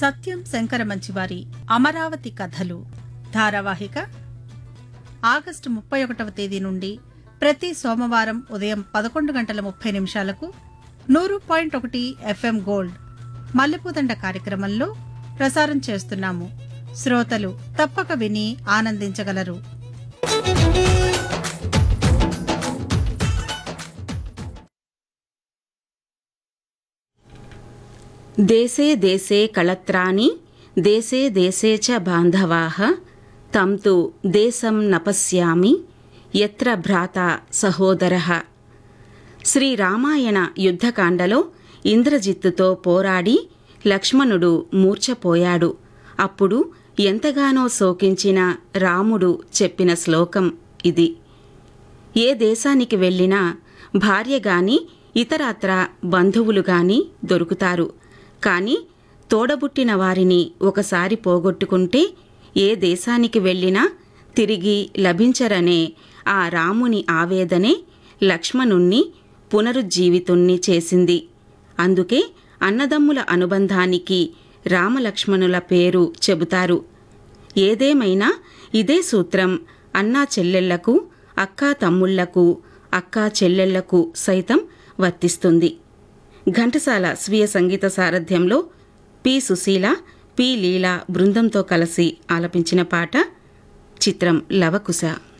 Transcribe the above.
సత్యం శంకర మంచివారి అమరావతి కథలు ధారావాహిక ఆగస్టు ముప్పై ఒకటవ తేదీ నుండి ప్రతి సోమవారం ఉదయం పదకొండు గంటల ముప్పై నిమిషాలకు నూరు పాయింట్ ఒకటి ఎఫ్ఎం గోల్డ్ మల్లెపూదండ కార్యక్రమంలో ప్రసారం చేస్తున్నాము శ్రోతలు తప్పక విని ఆనందించగలరు దేశే దేశే కళత్రాని దేశే దేశే చ బాంధవాః తం తు దేశం నపశ్యామి ఎత్ర భ్రాత సహోదరః శ్రీ రామాయణ యుద్ధకాండలో ఇంద్రజిత్తుతో పోరాడి లక్ష్మణుడు మూర్ఛపోయాడు అప్పుడు ఎంతగానో శోకించిన రాముడు చెప్పిన శ్లోకం ఇది ఏ దేశానికి వెళ్ళినా భార్య గాని ఇతరత్ర బంధువులు గాని దొరుకుతారు కాని తోడబుట్టిన వారిని ఒకసారి పోగొట్టుకుంటే ఏ దేశానికి వెళ్ళినా తిరిగి లభించరనే ఆ రాముని ఆవేదనే లక్ష్మణుణ్ణి పునరుజ్జీవితుణ్ణి చేసింది అందుకే అన్నదమ్ముల అనుబంధానికి రామలక్ష్మణుల పేరు చెబుతారు ఏదేమైనా ఇదే సూత్రం అన్నా చెల్లెళ్లకు అక్కా తమ్ముళ్లకు అక్కా చెల్లెళ్లకు సైతం వర్తిస్తుంది ఘంటసాల స్వీయ సంగీత సారథ్యంలో పి సుశీల పి లీల బృందంతో కలిసి ఆలపించిన పాట చిత్రం లవకుశ